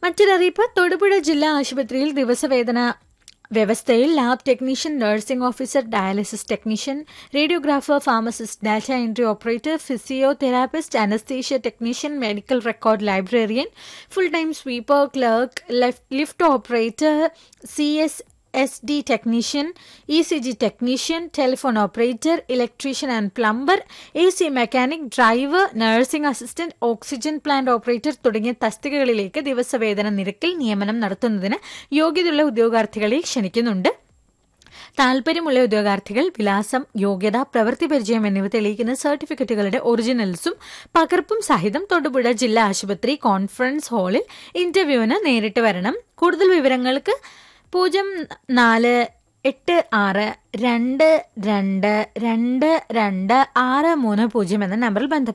മറ്റൊരറിയിപ്പ് തൊടുപുഴ ജില്ലാ ആശുപത്രിയിൽ ദിവസവേതന വ്യവസ്ഥയിൽ lab technician nursing officer dialysis technician radiographer pharmacist data entry operator physiotherapist anaesthesia technician medical record librarian full time sweeper clerk lift operator C S S D technician E C G technician telephone operator electrician and plumber A C mechanic driver nursing assistant oxygen plant operator തുടങ്ങിയ തസ്തികകളിലേക്ക് ദിവസവേതന നിരക്കിൽ നിയമനം നടത്തുന്നതിന് യോഗ്യതയുള്ള ഉദ്യോഗാർത്ഥികളെ ക്ഷണിക്കുന്നുണ്ട് താൽപര്യമുള്ള ഉദ്യോഗാർത്ഥികൾ വിലാസം യോഗ്യത പ്രവൃത്തി പരിചയം എന്നിവ തെളിയിക്കുന്ന സർട്ടിഫിക്കറ്റുകളുടെ ഒറിജിനൽസും പകർപ്പും സഹിതം തൊടുപുഴ ജില്ലാ ആശുപത്രി കോൺഫറൻസ് ഹാളിൽ ഇന്റർവ്യൂവിന് നേരിട്ട് വരണം കൂടുതൽ വിവരങ്ങൾക്ക് പൂജ്യം നാല് എട്ട് ആറ് രണ്ട് രണ്ട് രണ്ട് രണ്ട് ആറ് മൂന്ന് പൂജ്യം എന്ന നമ്പറിൽ ബന്ധപ്പെടും